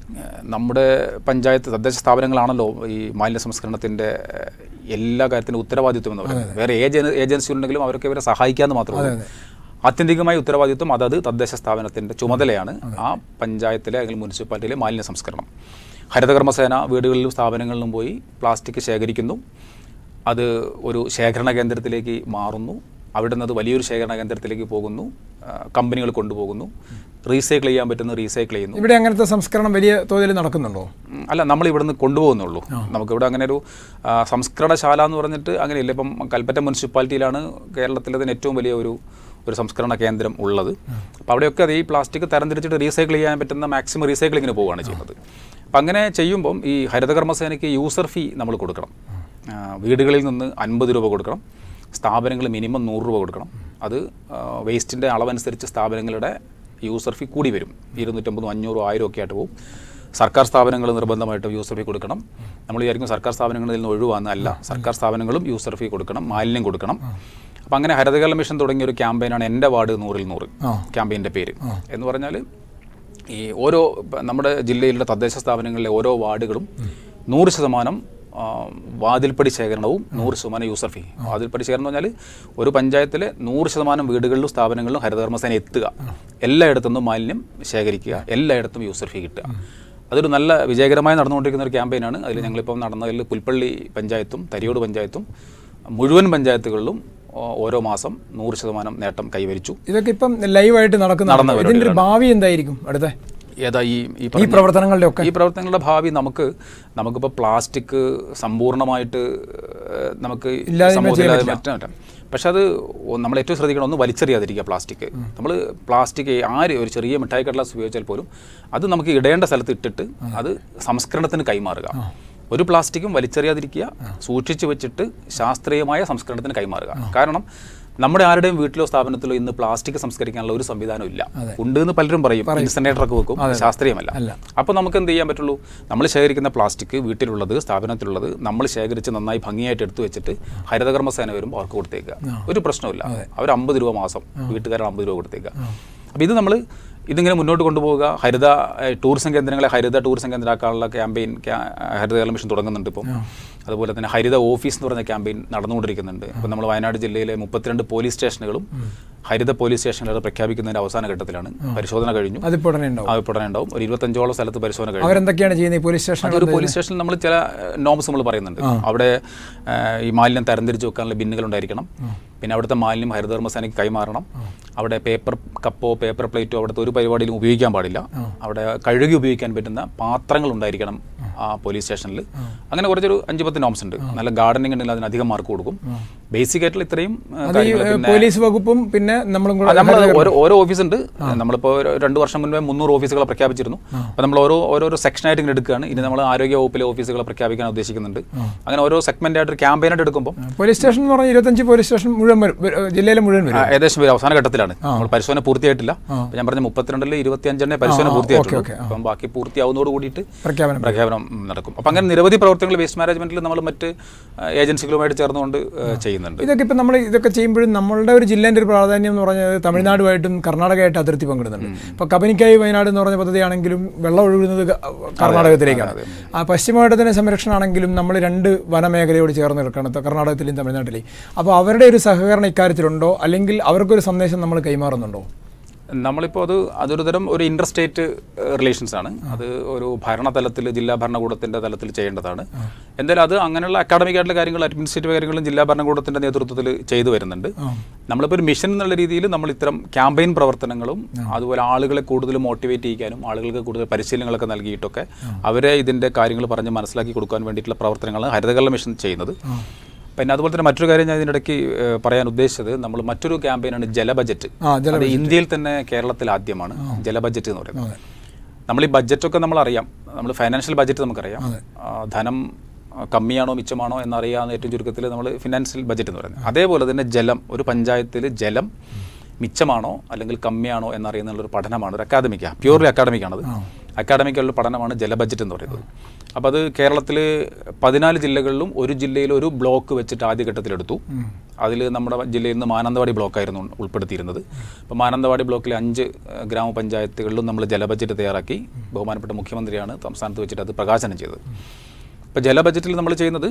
ഏഹ് നമ്മുടെ പഞ്ചായത്ത് തദ്ദേശ സ്ഥാപനങ്ങളാണല്ലോ ഈ മാലിന്യ സംസ്കരണത്തിൻ്റെ ഏഹ്, എല്ലാ കാര്യത്തിനും ഉത്തരവാദിത്വം എന്ന് പറയുന്നത് വേറെ ഏജൻ ഏജൻസി ഉണ്ടെങ്കിലും അവരൊക്കെ ഇവരെ സഹായിക്കാമെന്ന് മാത്രമേ ഉള്ളൂ ആത്യന്തികമായ ഉത്തരവാദിത്വം അതത് തദ്ദേശ സ്ഥാപനത്തിൻ്റെ ചുമതലയാണ് ആ പഞ്ചായത്തിലെ അല്ലെങ്കിൽ മുനിസിപ്പാലിറ്റിയിലെ മാലിന്യ സംസ്കരണം ഹരിതകർമ്മസേന വീടുകളിലും സ്ഥാപനങ്ങളിലും പോയി പ്ലാസ്റ്റിക് ശേഖരിക്കുന്നു അത് ഒരു ശേഖരണ കേന്ദ്രത്തിലേക്ക് മാറുന്നു അവിടെ നിന്ന് അത് വലിയൊരു ശേഖരണ കേന്ദ്രത്തിലേക്ക് പോകുന്നു ആ, കമ്പനികൾ കൊണ്ടുപോകുന്നു റീസൈക്കിൾ ചെയ്യാൻ പറ്റുന്ന റീസൈക്കിൾ ചെയ്യുന്നു ഇവിടെ അങ്ങനത്തെ സംസ്കരണം വലിയ തോതിൽ നടക്കുന്നുണ്ടോ ഉം, അല്ല നമ്മൾ ഇവിടുന്ന് കൊണ്ടുപോകുന്നുള്ളൂ നമുക്കിവിടെ അങ്ങനെ ഒരു ആ, സംസ്കരണശാല എന്ന് പറഞ്ഞിട്ട് അങ്ങനെയില്ല ഇപ്പം കൽപ്പറ്റ മുനിസിപ്പാലിറ്റിയിലാണ് കേരളത്തിലെ തന്നെ ഏറ്റവും വലിയ ഒരു ഒരു സംസ്കരണ കേന്ദ്രം ഉള്ളത് അപ്പോൾ അവിടെയൊക്കെ അത് ഈ പ്ലാസ്റ്റിക് തരംതിരിച്ചിട്ട് റീസൈക്കിൾ ചെയ്യാൻ പറ്റുന്ന മാക്സിമം റീസൈക്ലിങ്ങിന് പോവുകയാണ് ചെയ്യുന്നത് അപ്പം അങ്ങനെ ചെയ്യുമ്പം ഈ ഹരിതകർമ്മസേനയ്ക്ക് യൂസർ ഫീ നമ്മൾ കൊടുക്കണം ആ, വീടുകളിൽ നിന്ന് അൻപത് രൂപ കൊടുക്കണം സ്ഥാപനങ്ങൾ മിനിമം നൂറ് രൂപ കൊടുക്കണം അത് വേസ്റ്റിൻ്റെ അളവനുസരിച്ച് സ്ഥാപനങ്ങളുടെ യൂസർ ഫീ കൂടി വരും ഇരുന്നൂറ്റമ്പതും അഞ്ഞൂറും ആയിരം ഒക്കെ ആയിട്ട് പോകും സർക്കാർ സ്ഥാപനങ്ങൾ നിർബന്ധമായിട്ടും യൂസർ ഫീ കൊടുക്കണം നമ്മൾ വിചാരിക്കും സർക്കാർ സ്ഥാപനങ്ങളിൽ നിന്ന് ഒഴിവാകുന്നതല്ല സർക്കാർ സ്ഥാപനങ്ങളും യൂസർ ഫീ കൊടുക്കണം മാലിന്യം കൊടുക്കണം അപ്പം അങ്ങനെ ഹരിതകേരള മിഷൻ തുടങ്ങിയ ഒരു ക്യാമ്പയിനാണ് എൻ്റെ വാർഡ് നൂറിൽ നൂറ് ആ. ക്യാമ്പയിൻ്റെ പേര് എന്ന് പറഞ്ഞാൽ ഈ ഓരോ ഇപ്പം നമ്മുടെ ജില്ലയിലുള്ള തദ്ദേശ സ്ഥാപനങ്ങളിലെ ഓരോ വാർഡുകളും നൂറ് ശതമാനം ആ, വാതിൽപ്പടി ശേഖരണവും നൂറ് ശതമാനം യൂസർ ഫീ വാതിൽപ്പടി ശേഖരണം എന്ന് പറഞ്ഞാൽ ഒരു പഞ്ചായത്തിലെ നൂറ് ശതമാനം വീടുകളിലും സ്ഥാപനങ്ങളിലും ഹരിതകർമ്മസേന എത്തുക എല്ലായിടത്തുനിന്നും മാലിന്യം ശേഖരിക്കുക എല്ലായിടത്തും യൂസർ ഫീ കിട്ടുക അതൊരു നല്ല വിജയകരമായി നടന്നുകൊണ്ടിരിക്കുന്ന ഒരു ക്യാമ്പയിനാണ് അതിൽ ഞങ്ങളിപ്പം നടന്നതിൽ പുൽപ്പള്ളി പഞ്ചായത്തും തരിയോട് പഞ്ചായത്തും മുഴുവൻ പഞ്ചായത്തുകളിലും ഓ- ഓരോ മാസം നൂറ് ശതമാനം നേട്ടം കൈവരിച്ചു ഇതൊക്കെ ഇപ്പം ലൈവായിട്ട് നടക്കുന്ന നടന്ന ഇതിന്റെ ഒരു ഭാവി എന്തായിരിക്കും അടുത്ത ഏതാ ഈ ഈ ഈ പറഞ്ഞ- പ്രവർത്തനങ്ങളുടെ ഒക്കെ ഈ പ്രവർത്തനങ്ങളുടെ ഭാവി നമുക്ക് നമുക്കിപ്പോൾ പ്ലാസ്റ്റിക് സമ്പൂർണ്ണമായിട്ട് ഏഹ്, നമുക്ക് ഇല്ലായ്മ സമൂഹത്തിൽ ചെയ്യാൻ അത് മാറ്റാൻ പറ്റാം പക്ഷെ അത് ഒ- നമ്മൾ ഏറ്റവും ശ്രദ്ധിക്കണം ഒന്ന് വലിച്ചെറിയാതിരിക്കുക പ്ലാസ്റ്റിക് നമ്മൾ പ്ലാസ്റ്റിക് ആര് ഒരു ചെറിയ മിഠായി കടലാസ് ഉപയോഗിച്ചാൽ പോലും അത് നമുക്ക് ഇടേണ്ട സ്ഥലത്ത് ഇട്ടിട്ട് അത് സംസ്കരണത്തിന് കൈമാറുക ഒരു പ്ലാസ്റ്റിക്കും വലിച്ചെറിയാതിരിക്കുക സൂക്ഷിച്ചു വെച്ചിട്ട് ശാസ്ത്രീയമായ സംസ്കരണത്തിന് കൈമാറുക കാരണം നമ്മുടെ ആരുടെയും വീട്ടിലോ സ്ഥാപനത്തിലോ ഇന്ന് പ്ലാസ്റ്റിക് സംസ്കരിക്കാനുള്ള ഒരു സംവിധാനം ഇല്ല ഉണ്ട് എന്ന് പലരും പറയും ഇൻസിനേറ്ററൊക്കെ വെക്കും അത് ശാസ്ത്രീയമല്ല അല്ല. അപ്പോൾ നമുക്ക് എന്ത് ചെയ്യാൻ പറ്റുള്ളൂ നമ്മൾ ശേഖരിക്കുന്ന പ്ലാസ്റ്റിക് വീട്ടിലുള്ളത് സ്ഥാപനത്തിലുള്ളത് നമ്മൾ ശേഖരിച്ച് നന്നായി ഭംഗിയായിട്ട് എടുത്തു വെച്ചിട്ട് ഹരിതകർമ്മസേന വരുമ്പോൾ അവർക്ക് കൊടുത്തേക്കുക ഒരു പ്രശ്നമില്ല അവർ അമ്പത് രൂപ മാസം വീട്ടുകാരൻ അമ്പത് രൂപ കൊടുത്തേക്കുക അപ്പോൾ ഇത് നമ്മൾ ഇതിങ്ങനെ മുന്നോട്ട് കൊണ്ടുപോവുക ഹരിത ഏഹ്, ടൂറിസം കേന്ദ്രങ്ങളെ ഹരിത ടൂറിസം കേന്ദ്രമാക്കാനുള്ള ക്യാമ്പയിൻ ഹരിത കേരള മിഷൻ തുടങ്ങുന്നുണ്ട് ഇപ്പം അതുപോലെ തന്നെ ഹരിത ഓഫീസ് എന്ന് പറഞ്ഞ ക്യാമ്പയിൻ നടന്നുകൊണ്ടിരിക്കുന്നുണ്ട് ഇപ്പം നമ്മൾ വയനാട് ജില്ലയിലെ മുപ്പത്തിരണ്ട് പോലീസ് സ്റ്റേഷനുകളും ഹരിത പോലീസ് സ്റ്റേഷനുകൾ പ്രഖ്യാപിക്കുന്നതിൻ്റെ അവസാന ഘട്ടത്തിലാണ് പരിശോധന കഴിഞ്ഞു അതിപ്പോ ഉടനെ ഉണ്ടാവും ആ ഉടനെ ഉണ്ടാവും ഒരു ഇരുപത്തഞ്ചോളം സ്ഥലത്ത് പരിശോധന കഴിഞ്ഞു അവരെന്തൊക്കെയാണ് ചെയ്യുന്നത് ഈ പോലീസ് സ്റ്റേഷൻ അതൊരു പോലീസ് സ്റ്റേഷനിൽ നമ്മൾ ചില നോംസ് നമ്മൾ പറയുന്നുണ്ട് അവിടെ ആ, ഈ മാലിന്യം തരംതിരിച്ച് വെക്കാനുള്ള ബിന്നുകൾ ഉണ്ടായിരിക്കണം പിന്നെ അവിടുത്തെ മാലിന്യം ഹരിതകർമ്മസേനയ്ക്ക് കൈമാറണം അവിടെ പേപ്പർ കപ്പോ പേപ്പർ പ്ലേറ്റോ അവിടുത്തെ ഒരു പരിപാടിയിലും ഉപയോഗിക്കാൻ പാടില്ല അവിടെ കഴുകി ഉപയോഗിക്കാൻ പറ്റുന്ന പാത്രങ്ങൾ ഉണ്ടായിരിക്കണം ആ പോലീസ് സ്റ്റേഷനിൽ അങ്ങനെ കുറച്ചൊരു അഞ്ച് പത്ത് നോംസ് ഉണ്ട് നല്ല ഗാർഡനിങ് ഉണ്ടെങ്കിൽ അതിന് അധികം മാർക്ക് കൊടുക്കും ബേസിക് ആയിട്ടുള്ള ഇത്രയും ആ, അത് ഈ കാര്യങ്ങൾ പിന്നെ പോലീസ് വകുപ്പും പിന്നെ നമ്മളും ആ, കൂടെ നമ്മൾ ഓരോ ഓരോ ഓഫീസ് ഉണ്ട് നമ്മളിപ്പോൾ ഒരു രണ്ട് വർഷം മുൻപേ മുന്നൂറ് ഓഫീസുകളെ പ്രഖ്യാപിച്ചിരുന്നു അപ്പോൾ നമ്മൾ ഓരോ ഓരോരോ സെക്ഷനായിട്ട് ഇങ്ങനെ എടുക്കുകയാണ് ഇനി നമ്മൾ ആരോഗ്യ വകുപ്പിലെ ഓഫീസുകളെ പ്രഖ്യാപിക്കാൻ ഉദ്ദേശിക്കുന്നുണ്ട് അങ്ങനെ ഓരോ സെഗ്മെന്റ് ആയിട്ട് ഒരു ക്യാമ്പയിനായിട്ട് എടുക്കുമ്പോൾ പോലീസ് സ്റ്റേഷൻ എന്ന് പറഞ്ഞാൽ ഇരുപത്തഞ്ച് പോലീസ് സ്റ്റേഷൻ മുഴുവൻ വരും വരും, ജില്ലയിലെ മുഴുവൻ വരും ആ, ഏകദേശം ഒരു അവസാന ഘട്ടത്തിലാണ് നമ്മൾ പരിശോധന പൂർത്തിയായിട്ടില്ല അപ്പോൾ ഞാൻ പറഞ്ഞ മുപ്പത്തിരണ്ടിൽ ഇരുപത്തി അഞ്ചെണ്ണേ പരിശോധന പൂർത്തിയായിട്ടുള്ളൂ ഓക്കെ, അപ്പം ബാക്കി പൂർത്തിയാവുന്നതോട് കൂടിയിട്ട് പ്രഖ്യാപനം പ്രഖ്യാപനം ഉം, നടക്കും അപ്പം അങ്ങനെ നിരവധി പ്രവർത്തനങ്ങൾ വേസ്റ്റ് മാനേജ്മെന്റിൽ നമ്മൾ മറ്റ് ആ, ഏജൻസികളുമായിട്ട് ചേർന്നുകൊണ്ട് ആ, ചെയ്യുന്നുണ്ട് ഇതൊക്കെ ഇപ്പം നമ്മൾ ഇതൊക്കെ ചെയ്യുമ്പോഴും നമ്മളുടെ ഒരു ജില്ലേൻ്റെ ഒരു പ്രാധാന്യം എന്ന് പറഞ്ഞത് തമിഴ്നാടുമായിട്ടും കർണാടകമായിട്ട് അതിർത്തി പങ്കിടുന്നുണ്ട് ഇപ്പോൾ കബനിക്കായി വയനാട് എന്ന് പറഞ്ഞ പദ്ധതിയാണെങ്കിലും വെള്ളം ഒഴുകുന്നത് ക- കർണാടകത്തിലേക്കാണ് ആ പശ്ചിമഘട്ടത്തിൻ്റെ സംരക്ഷണമാണെങ്കിലും നമ്മൾ രണ്ട് വനമേഖലയോട് ചേർന്ന് നിൽക്കണം ത- കർണാടകത്തിലെയും തമിഴ്നാട്ടിലെയും അപ്പോൾ അവരുടെ ഒരു സഹകരണം ഇക്കാര്യത്തിലുണ്ടോ അല്ലെങ്കിൽ അവർക്കൊരു സന്ദേശം നമ്മൾ കൈമാറുന്നുണ്ടോ നമ്മളിപ്പോൾ അത് അതൊരു തരം ഒരു ഇന്റർ സ്റ്റേറ്റ് റിലേഷൻസ് ആണ് അത് ഒരു ഭരണതലത്തിൽ ജില്ലാ ഭരണകൂടത്തിന്റെ തലത്തിൽ ചെയ്യേണ്ടതാണ് എന്തായാലും അത് അങ്ങനെയുള്ള അക്കാഡമിക് ആയിട്ടുള്ള കാര്യങ്ങൾ അഡ്മിനിസ്ട്രേറ്റീവ് കാര്യങ്ങളും ജില്ലാ ഭരണകൂടത്തിന്റെ നേതൃത്വത്തിൽ ചെയ്തു വരുന്നുണ്ട് നമ്മളിപ്പോൾ ഒരു മിഷൻ എന്നുള്ള രീതിയിൽ നമ്മൾ ഇത്തരം ക്യാമ്പയിൻ പ്രവർത്തനങ്ങളും അതുപോലെ ആളുകളെ കൂടുതൽ മോട്ടിവേറ്റ് ചെയ്യിക്കാനും ആളുകൾക്ക് കൂടുതൽ പരിശീലനങ്ങളൊക്കെ നൽകിയിട്ടൊക്കെ അവരെ ഇതിന്റെ കാര്യങ്ങൾ പറഞ്ഞ് മനസ്സിലാക്കി കൊടുക്കാൻ വേണ്ടിയിട്ടുള്ള പ്രവർത്തനങ്ങളാണ് ഹരിതകർമ്മ മിഷൻ ചെയ്യുന്നത് പിന്നെ അതുപോലെ തന്നെ മറ്റൊരു കാര്യം ഞാൻ ഇതിനിടയ്ക്ക് ഏഹ്, പറയാൻ ഉദ്ദേശിച്ചത് നമ്മൾ മറ്റൊരു ക്യാമ്പയിനാണ് ജല ബജറ്റ് ആ ജല അത് ഇന്ത്യയിൽ തന്നെ കേരളത്തിൽ ആദ്യമാണ് ജല ബജറ്റ് എന്ന് പറയുന്നത് നമ്മൾ ഈ ബജറ്റൊക്കെ നമ്മൾ അറിയാം നമ്മൾ ഫൈനാൻഷ്യൽ ബജറ്റ് നമുക്കറിയാം ആ, ധനം ആ, കമ്മിയാണോ മിച്ചമാണോ എന്നറിയാവുന്ന ഏറ്റവും ചുരുക്കത്തിൽ നമ്മൾ ഫിനാൻഷ്യൽ ബജറ്റ് എന്ന് പറയുന്നത് അതേപോലെ തന്നെ ജലം ഒരു പഞ്ചായത്തിൽ ജലം മിച്ചമാണോ അല്ലെങ്കിൽ കമ്മിയാണോ എന്നറിയുന്ന ഒരു പഠനമാണ് ഒരു അക്കാദമിക്ക പ്യൂർലി അക്കാദമിക്കാണത് അക്കാഡമിക്കുള്ള പഠനമാണ് ജല ബഡ്ജറ്റ് എന്ന് പറയുന്നത് അപ്പോൾ അത് കേരളത്തിൽ പതിനാല് ജില്ലകളിലും ഒരു ജില്ലയിൽ ഒരു ബ്ലോക്ക് വെച്ചിട്ട് ആദ്യഘട്ടത്തിലെടുത്തു അതിൽ നമ്മുടെ ജില്ലയിൽ നിന്ന് മാനന്തവാടി ബ്ലോക്കായിരുന്നു ഉൾപ്പെടുത്തിയിരുന്നത് അപ്പോൾ മാനന്തവാടി ബ്ലോക്കിലെ അഞ്ച് ഏഹ്, ഗ്രാമപഞ്ചായത്തുകളിലും നമ്മൾ ജല ബഡ്ജറ്റ് തയ്യാറാക്കി ബഹുമാനപ്പെട്ട മുഖ്യമന്ത്രിയാണ് സംസ്ഥാനത്ത് വെച്ചിട്ട് അത് പ്രകാശനം ചെയ്തത് ഇപ്പോൾ ജല ബഡ്ജറ്റിൽ നമ്മൾ ചെയ്യുന്നത്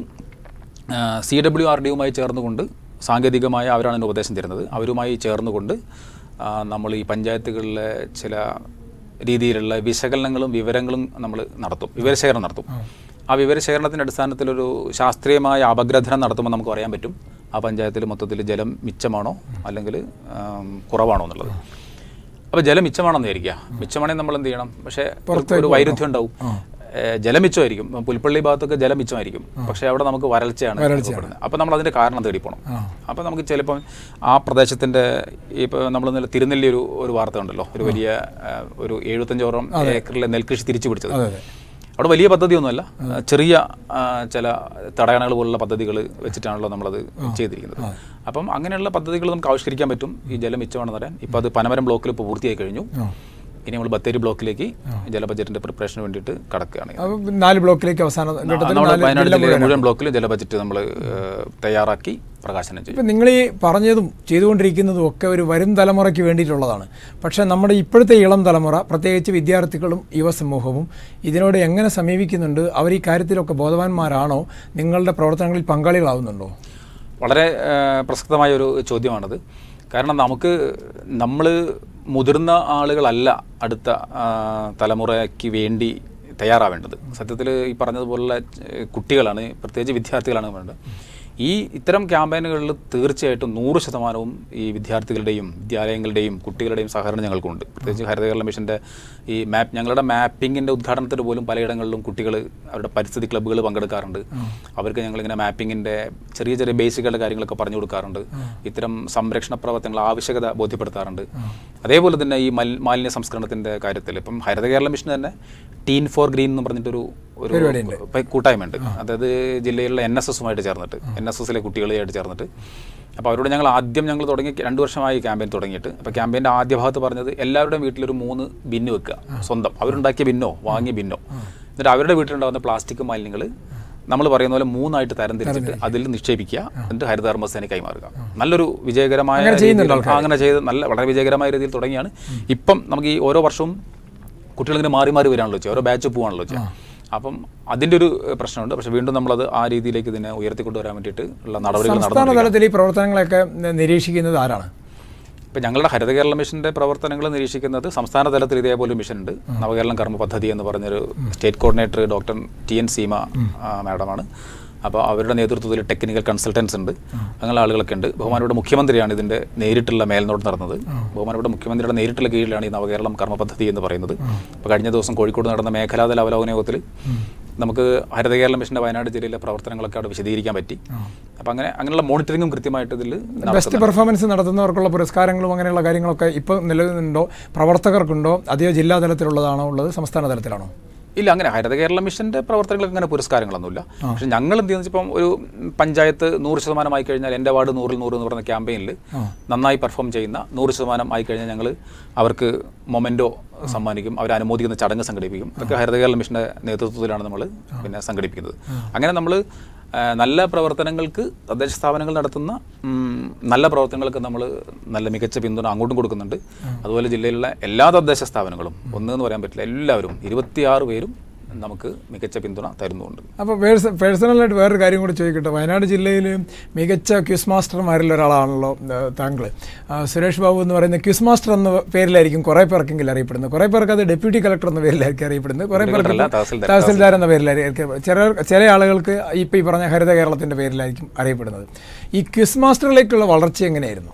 സി ഡബ്ല്യു ആർ ഡിയുമായി ചേർന്നുകൊണ്ട് സാങ്കേതികമായ അവരാണ് ഇതിന് ഉപദേശം തരുന്നത് അവരുമായി ചേർന്നുകൊണ്ട് ആ, നമ്മൾ ഈ പഞ്ചായത്തുകളിലെ ചില രീതിയിലുള്ള വിശകലനങ്ങളും വിവരങ്ങളും നമ്മൾ നടത്തും വിവരശേഖരണം നടത്തും ആ വിവരശേഖരണത്തിൻ്റെ അടിസ്ഥാനത്തിലൊരു ശാസ്ത്രീയമായ അപഗ്രഥനം നടത്തുമ്പോൾ നമുക്ക് അറിയാൻ പറ്റും ആ പഞ്ചായത്തിൽ മൊത്തത്തിൽ ജലം മിച്ചമാണോ അല്ലെങ്കിൽ ആം, കുറവാണോ എന്നുള്ളത് അപ്പോൾ ജലം മിച്ചമാണെന്ന് വിചാരിക്കുക മിച്ചമാണെങ്കിൽ നമ്മൾ എന്ത് ചെയ്യണം പക്ഷേ ഒരു- ഒരു വൈരുദ്ധ്യം ഉണ്ടാവും ഏഹ് ജലം മിച്ചമായിരിക്കും ഇപ്പം പുൽപ്പള്ളി ഭാഗത്തൊക്കെ ജലം മിച്ചമായിരിക്കും പക്ഷേ അവിടെ നമുക്ക് വരൾച്ചയാണ് അനുഭവപ്പെടുന്നത് അപ്പോൾ നമ്മൾ അതിൻ്റെ കാരണം തേടി പോകണം അപ്പോൾ നമുക്ക് ചിലപ്പം ആ പ്രദേശത്തിൻ്റെ ഇപ്പോൾ നമ്മൾ ഇന്നലെ തിരുനെല്ലി ഒരു ഒരു വാർത്ത ഉണ്ടല്ലോ ഒരു വലിയ ഏഹ്, ഒരു എഴുപത്തഞ്ചോളം ഏക്കറിലെ നെൽകൃഷി തിരിച്ചു പിടിച്ചത് അതെ അതെ അവിടെ വലിയ പദ്ധതിയൊന്നുമല്ല ചെറിയ ആ, ചില തടയണകൾ പോലുള്ള പദ്ധതികൾ വെച്ചിട്ടാണല്ലോ നമ്മളത് ചെയ്തിരിക്കുന്നത് അപ്പം അങ്ങനെയുള്ള പദ്ധതികൾ നമുക്ക് ആവിഷ്കരിക്കാൻ പറ്റും ഈ ജലം മിച്ചമാണെന്ന് പറയാൻ ഇപ്പോൾ അത് പനമരം ബ്ലോക്കിൽ ഇപ്പോൾ പൂർത്തിയായി കഴിഞ്ഞു ഇനി നമ്മൾ ബത്തേരി ബ്ലോക്കിലേക്ക് ജല ബജറ്റിന്റെ പ്രിപ്പറേഷന് വേണ്ടിയിട്ട് കടക്കുകയാണ് അപ്പോൾ നാല് ബ്ലോക്കിലേക്ക് അവസാന ഘട്ടത്തിൽ നമ്മൾ നാല് വയനാട് ജില്ല ജില്ലയിലെ മുഴുവൻ ബ്ലോക്കിലും ജല ബജറ്റ് നമ്മൾ തയ്യാറാക്കി പ്രകാശനം ചെയ്യും ഇപ്പം നിങ്ങൾ ഈ പറഞ്ഞതും ചെയ്തുകൊണ്ടിരിക്കുന്നതും ഒക്കെ ഒരു വരും തലമുറയ്ക്ക് വേണ്ടിയിട്ടുള്ളതാണ് പക്ഷേ നമ്മുടെ ഇപ്പോഴത്തെ ഇളം തലമുറ പ്രത്യേകിച്ച് വിദ്യാർത്ഥികളും യുവസമൂഹവും ഇതിനോട് എങ്ങനെ സമീപിക്കുന്നുണ്ട് അവർ ഈ കാര്യത്തിലൊക്കെ ബോധവാന്മാരാണോ നിങ്ങളുടെ പ്രവർത്തനങ്ങളിൽ പങ്കാളികളാവുന്നുണ്ടോ വളരെ ആ, പ്രസക്തമായ ഒരു ചോദ്യമാണത് കാരണം നമുക്ക് നമ്മൾ മുതിർന്ന ആളുകളല്ല അടുത്ത ആ, തലമുറയ്ക്ക് വേണ്ടി തയ്യാറാവേണ്ടത് സത്യത്തിൽ ഈ പറഞ്ഞതുപോലുള്ള ഏഹ്, കുട്ടികളാണ് പ്രത്യേകിച്ച് വിദ്യാർത്ഥികളാണ് വേണ്ടത് ഈ ഇത്തരം ക്യാമ്പയിനുകളിൽ തീർച്ചയായിട്ടും നൂറ് ശതമാനവും ഈ വിദ്യാർത്ഥികളുടെയും വിദ്യാലയങ്ങളുടെയും കുട്ടികളുടെയും സഹകരണം ഞങ്ങൾക്കുണ്ട് പ്രത്യേകിച്ച് ഹരിത കേരള മിഷൻ്റെ ഈ മാപ്പ് ഞങ്ങളുടെ മാപ്പിങ്ങിൻ്റെ ഉദ്ഘാടനത്തിന് പോലും പലയിടങ്ങളിലും കുട്ടികൾ അവരുടെ പരിസ്ഥിതി ക്ലബ്ബുകൾ പങ്കെടുക്കാറുണ്ട് അവർക്ക് ഞങ്ങളിങ്ങനെ മാപ്പിങ്ങിൻ്റെ ചെറിയ ചെറിയ ബേസിക്കുള്ള കാര്യങ്ങളൊക്കെ പറഞ്ഞു കൊടുക്കാറുണ്ട് ഇത്തരം സംരക്ഷണ പ്രവർത്തനങ്ങൾ ആവശ്യകത ബോധ്യപ്പെടുത്താറുണ്ട് അതേപോലെ തന്നെ ഈ മൽ മാലിന്യ സംസ്കരണത്തിൻ്റെ കാര്യത്തിൽ ഇപ്പം ഹരിത കേരള മിഷൻ തന്നെ ടീൻ ഫോർ ഗ്രീൻ എന്ന് പറഞ്ഞിട്ടൊരു ഒരു ഇപ്പം കൂട്ടായ്മയുണ്ട് അതായത് ജില്ലയിലുള്ള എൻ എസ് എസുമായിട്ട് ചേർന്നിട്ട് എൻ എസ് എസിലെ കുട്ടികളുമായിട്ട് ചേർന്നിട്ട് അപ്പോൾ അവരോട് ഞങ്ങൾ ആദ്യം ഞങ്ങൾ തുടങ്ങി രണ്ട് വർഷമായി ക്യാമ്പയിൻ തുടങ്ങിയിട്ട് അപ്പോൾ ക്യാമ്പയിൻ്റെ ആദ്യ ഭാഗത്ത് പറഞ്ഞത് എല്ലാവരുടെയും വീട്ടിലൊരു മൂന്ന് ബിന്ന് വെക്കുക സ്വന്തം അവരുണ്ടാക്കിയ ബിന്നോ വാങ്ങിയ ബിന്നോ എന്നിട്ട് അവരുടെ വീട്ടിലുണ്ടാകുന്ന പ്ലാസ്റ്റിക് മാലിന്യങ്ങൾ നമ്മൾ പറയുന്ന പോലെ മൂന്നായിട്ട് തരം തിരിച്ചിട്ട് അതിൽ നിക്ഷേപിക്കുക എന്നിട്ട് ഹരിതകർമ്മസേന കൈമാറുക നല്ലൊരു വിജയകരമായ രീതിയിൽ- ആ, അങ്ങനെ ചെയ്ത് നല്ല വളരെ വിജയകരമായ രീതിയിൽ തുടങ്ങിയാണ് ഇപ്പം നമുക്ക് ഈ ഓരോ വർഷവും കുട്ടികളിങ്ങനെ മാറി മാറി വരാണല്ലോ വെച്ചാൽ ഓരോ ബാച്ച് പോവാണല്ലോ വെച്ചാൽ അപ്പം അതിൻ്റെ ഒരു ഏഹ്, പ്രശ്നമുണ്ട് പക്ഷേ വീണ്ടും നമ്മളത് ആ രീതിയിലേക്ക് ഇതിനെ ഉയർത്തിക്കൊണ്ടുവരാൻ വേണ്ടിയിട്ട് ഉള്ള നടപടികൾ സംസ്ഥാന നടന്നു തലത്തിൽ ഈ പ്രവർത്തനങ്ങളൊക്കെ നി- നിരീക്ഷിക്കുന്നത് ആരാണ് ഇപ്പം ഞങ്ങളുടെ ഹരിത കേരള മിഷൻ്റെ പ്രവർത്തനങ്ങൾ നിരീക്ഷിക്കുന്നത് സംസ്ഥാന തലത്തിൽ ഇതേപോലെ ഒരു മിഷൻ ഉണ്ട് നവകേരളം കർമ്മ പദ്ധതി എന്ന് പറഞ്ഞൊരു state coordinator doctor T N Seema ആ, മാഡമാണ് അപ്പോൾ അവരുടെ നേതൃത്വത്തിൽ ടെക്നിക്കൽ കൺസൾട്ടൻസ് ഉണ്ട് അങ്ങനെ ആളുകളൊക്കെ ഉണ്ട് ബഹുമാനയുടെ മുഖ്യമന്ത്രിയാണ് ഇതിൻ്റെ നേരിട്ടുള്ള മേൽനോട്ടം നടന്നത് ബഹുമാനയുടെ മുഖ്യമന്ത്രിയുടെ നേരിട്ടുള്ള കീഴിലാണ് ഈ നവകേരളം കർമ്മ പദ്ധതി എന്ന് പറയുന്നത് അപ്പോൾ കഴിഞ്ഞ ദിവസം കോഴിക്കോട് നടന്ന മേഖലാതല അവലോകന യോഗത്തിൽ നമുക്ക് ഹരിത കേരള മിഷൻ്റെ വയനാട് ജില്ലയിലെ പ്രവർത്തനങ്ങളൊക്കെ അവിടെ വിശദീകരിക്കാൻ പറ്റി അപ്പോൾ അങ്ങനെ അങ്ങനെയുള്ള മോണിറ്ററിങ്ങും കൃത്യമായിട്ട് ഇതിൽ ബെസ്റ്റ് പെർഫോമൻസ് നടത്തുന്നവർക്കുള്ള പുരസ്കാരങ്ങളും അങ്ങനെയുള്ള കാര്യങ്ങളൊക്കെ ഇപ്പോൾ നിലവിലുണ്ടോ പ്രവർത്തകർക്കുണ്ടോ അതെയോ ജില്ലാ തലത്തിലുള്ളതാണോ ഉള്ളത് സംസ്ഥാന തലത്തിലാണോ ഇല്ല അങ്ങനെ ഹരിത കേരള മിഷന്റെ പ്രവർത്തനങ്ങൾക്ക് അങ്ങനെ പുരസ്കാരങ്ങളൊന്നുമില്ല പക്ഷെ ഞങ്ങൾ എന്ത് ചെയ്യുന്ന ഇപ്പം ഒരു പഞ്ചായത്ത് നൂറ് ശതമാനമായി കഴിഞ്ഞാൽ എൻ്റെ വാർഡ് നൂറിൽ നൂറ് എന്ന് പറയുന്ന ക്യാമ്പയിനിൽ നന്നായി പെർഫോം ചെയ്യുന്ന നൂറ് ശതമാനം ആയി കഴിഞ്ഞാൽ ഞങ്ങൾ അവർക്ക് മൊമെൻറ്റോ സമ്മാനിക്കും അവരെ അനുമോദിക്കുന്ന ചടങ്ങ് സംഘടിപ്പിക്കും ഇതൊക്കെ ഹരിത കേരള മിഷന്റെ നേതൃത്വത്തിലാണ് നമ്മൾ പിന്നെ സംഘടിപ്പിക്കുന്നത് അങ്ങനെ നമ്മൾ നല്ല പ്രവർത്തനങ്ങൾക്ക് തദ്ദേശ സ്ഥാപനങ്ങൾ നടത്തുന്ന ഉം, നല്ല പ്രവർത്തനങ്ങൾക്ക് നമ്മൾ നല്ല മികച്ച പിന്തുണ അങ്ങോട്ടും കൊടുക്കുന്നുണ്ട് അതുപോലെ ജില്ലയിലുള്ള എല്ലാ തദ്ദേശ സ്ഥാപനങ്ങളും ഒന്ന് എന്ന് പറയാൻ പറ്റില്ല എല്ലാവരും ഇരുപത്തിയാറ് പേരും നമുക്ക് മികച്ച പിന്തുണ തരുന്നുണ്ട് അപ്പോൾ പേഴ്സ പേഴ്സണലായിട്ട് വേറൊരു കാര്യം കൂടി ചോദിക്കട്ടെ വയനാട് ജില്ലയിൽ മികച്ച ക്യൂസ് മാസ്റ്റർമാരിൽ ഒരാളാണല്ലോ താങ്കൾ സുരേഷ് ബാബു എന്ന് പറയുന്ന ക്യൂസ് മാസ്റ്റർ എന്ന പേരിലായിരിക്കും കുറേ പേർക്കെങ്കിലും അറിയപ്പെടുന്നത് കുറേ പേർക്ക് അത് ഡെപ്യൂട്ടി കളക്ടർ എന്ന പേരിലായിരിക്കും അറിയപ്പെടുന്നത് കുറേ പേർക്ക് അല്ല, തഹസിൽദാർ. തഹസിൽദാർ എന്ന പേരിലായിരിക്കും ചില ചില ആളുകൾക്ക് ഇപ്പോൾ ഈ പറഞ്ഞ ഹരിത കേരളത്തിൻ്റെ പേരിലായിരിക്കും അറിയപ്പെടുന്നത് ഈ ക്യൂസ് മാസ്റ്ററിലേക്കുള്ള വളർച്ച എങ്ങനെയായിരുന്നു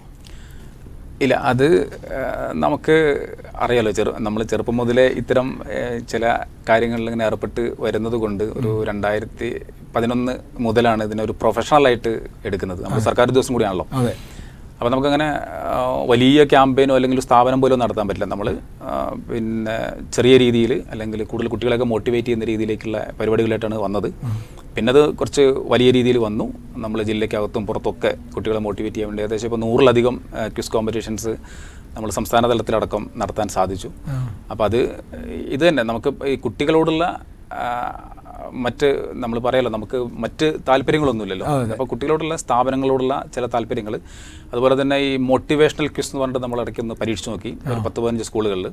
ഇല്ല അത് ആ, നമുക്ക് അറിയാലോ ചെറു നമ്മൾ ചെറുപ്പം മുതലേ ഇത്തരം ഏ, ചില കാര്യങ്ങളിൽ ഇങ്ങനെ ഏർപ്പെട്ട് വരുന്നത് കൊണ്ട് ഒരു രണ്ടായിരത്തി പതിനൊന്ന് മുതലാണ് ഇതിനെ ഒരു പ്രൊഫഷണലായിട്ട് എടുക്കുന്നത് നമ്മൾ സർക്കാർ ഉദ്യോഗസ്ഥം കൂടിയാണല്ലോ അതെ അപ്പോൾ നമുക്കങ്ങനെ ആ, വലിയ ക്യാമ്പയിനോ അല്ലെങ്കിൽ ഒരു സ്ഥാപനം പോലും നടത്താൻ പറ്റില്ല നമ്മൾ പിന്നെ ചെറിയ രീതിയിൽ അല്ലെങ്കിൽ കൂടുതൽ കുട്ടികളെയൊക്കെ മോട്ടിവേറ്റ് ചെയ്യുന്ന രീതിയിലേക്കുള്ള പരിപാടികളായിട്ടാണ് വന്നത് പിന്നെ അത് കുറച്ച് വലിയ രീതിയിൽ വന്നു നമ്മൾ ജില്ലയ്ക്കകത്തും പുറത്തൊക്കെ കുട്ടികളെ മോട്ടിവേറ്റ് ചെയ്യാൻ വേണ്ടി ഏകദേശം ഇപ്പോൾ നൂറിലധികം ക്വിസ് കോമ്പറ്റീഷൻസ് നമ്മൾ സംസ്ഥാന തലത്തിലടക്കം നടത്താൻ സാധിച്ചു അപ്പോൾ അത് ഇത് തന്നെ നമുക്ക് ഈ കുട്ടികളോടുള്ള ആ, മറ്റ് നമ്മൾ പറയാലോ നമുക്ക് മറ്റ് താല്പര്യങ്ങളൊന്നുമില്ലല്ലോ അപ്പോൾ കുട്ടികളോടുള്ള സ്ഥാപനങ്ങളോടുള്ള ചില താല്പര്യങ്ങൾ അതുപോലെ തന്നെ ഈ മോട്ടിവേഷണൽ ക്വിസ് എന്ന് പറഞ്ഞിട്ട് നമ്മൾ ഇടയ്ക്ക് ഒന്ന് പരീക്ഷിച്ച് നോക്കി ഒരു പത്ത് പതിനഞ്ച് സ്കൂളുകളിൽ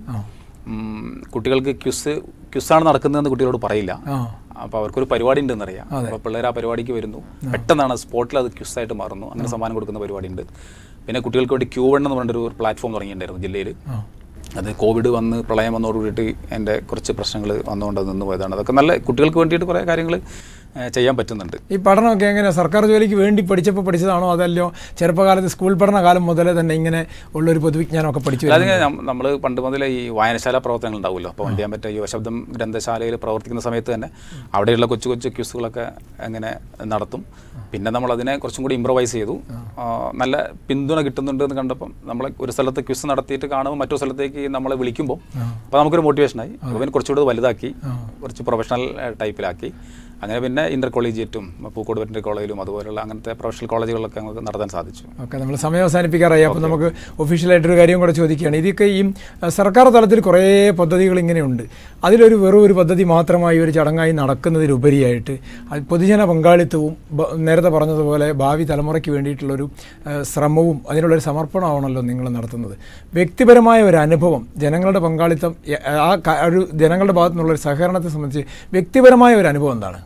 ഉം, കുട്ടികൾക്ക് ക്യുസ് ക്യുസാണ് നടക്കുന്നതെന്ന് കുട്ടികളോട് പറയില്ല ആ അപ്പോൾ അവർക്കൊരു പരിപാടി ഉണ്ടെന്ന് അറിയാം അപ്പോൾ പിള്ളേർ ആ പരിപാടിക്ക് വരുന്നു പെട്ടെന്നാണ് സ്പോട്ടിൽ അത് ക്യുസായിട്ട് മാറുന്നു അങ്ങനെ സമ്മാനം കൊടുക്കുന്ന പരിപാടി ഉണ്ട് പിന്നെ കുട്ടികൾക്ക് വേണ്ടി ക്യൂ എന്ന് പറഞ്ഞൊരു പ്ലാറ്റ്ഫോം തുടങ്ങിയിട്ടുണ്ടായിരുന്നു ജില്ലയിൽ അത് കോവിഡ് വന്ന് പ്രളയം വന്നതോട് കൂടിയിട്ട് എൻ്റെ കുറച്ച് പ്രശ്നങ്ങൾ വന്നുകൊണ്ട് അത് നിന്ന് പോയതാണ് അതൊക്കെ നല്ല കുട്ടികൾക്ക് വേണ്ടിയിട്ട് കുറേ കാര്യങ്ങൾ ചെയ്യാൻ പറ്റുന്നുണ്ട് ഈ പഠനമൊക്കെ എങ്ങനെ സർക്കാർ ജോലിക്ക് വേണ്ടി പഠിച്ചപ്പോൾ പഠിച്ചതാണോ അതല്ലോ ചെറുപ്പകാലത്ത് സ്കൂൾ പഠനകാലം മുതലേ തന്നെ ഇങ്ങനെ ഉള്ളൊരു പൊതുവിജ്ഞാനമൊക്കെ പഠിച്ചു വരുന്നത്? അതായത് നമ്മൾ പണ്ട് മുതലേ ഈ വായനശാല പ്രവർത്തനങ്ങൾ ഉണ്ടാവുമല്ലോ അപ്പോൾ വണ്ടിയാൻ പറ്റിയ യുവശബ്ദം ഗ്രന്ഥശാലയിൽ പ്രവർത്തിക്കുന്ന സമയത്ത് തന്നെ അവിടെയുള്ള കൊച്ചു കൊച്ചു ക്യൂസുകളൊക്കെ അങ്ങനെ നടത്തും പിന്നെ നമ്മൾ അതിനെ കുറച്ചും കൂടി ഇമ്പ്രവൈസ് ചെയ്തു ആ, നല്ല പിന്തുണ കിട്ടുന്നുണ്ട് എന്ന് കണ്ടപ്പം നമ്മൾ ഒരു സ്ഥലത്ത് ക്യൂസ് നടത്തിയിട്ട് കാണുമ്പോൾ മറ്റൊരു സ്ഥലത്തേക്ക് നമ്മളെ വിളിക്കുമ്പോൾ അപ്പോൾ നമുക്കൊരു മോട്ടിവേഷനായി അപ്പോൾ പിന്നെ കുറച്ചുകൂടി വലുതാക്കി കുറച്ച് പ്രൊഫഷണൽ ടൈപ്പിലാക്കി അങ്ങനെ പിന്നെ ഇന്റർ കോളേജിയറ്റും പൂക്കോട് വെറ്ററിനറി കോളേജിലും അതുപോലുള്ള അങ്ങനത്തെ പ്രൊഫഷണൽ കോളേജുകളിലൊക്കെ നമുക്ക് നടത്താൻ സാധിച്ചു ഓക്കെ നമ്മൾ സമയം അവസാനിപ്പിക്കാറായി അപ്പോൾ നമുക്ക് ഒഫീഷ്യലായിട്ടൊരു കാര്യം കൂടെ ചോദിക്കുകയാണ് ഇതൊക്കെ ഈ അഹ്, സർക്കാർ തലത്തിൽ കുറേ പദ്ധതികൾ ഇങ്ങനെയുണ്ട് അതിലൊരു വെറും ഒരു പദ്ധതി മാത്രമായി ഒരു ചടങ്ങായി നടക്കുന്നതിലുപരിയായിട്ട് അത് പൊതുജന പങ്കാളിത്തവും ബ- നേരത്തെ പറഞ്ഞതുപോലെ ഭാവി തലമുറയ്ക്ക് വേണ്ടിയിട്ടുള്ളൊരു അഹ്, ശ്രമവും അതിനുള്ളൊരു സമർപ്പണമാണല്ലോ നിങ്ങൾ നടത്തുന്നത് വ്യക്തിപരമായ ഒരു അനുഭവം ജനങ്ങളുടെ പങ്കാളിത്തം എ- ആ ക- ഒരു ജനങ്ങളുടെ ഭാഗത്തു നിന്നുള്ള ഒരു സഹകരണത്തെ സംബന്ധിച്ച് വ്യക്തിപരമായ ഒരു അനുഭവം എന്താണ്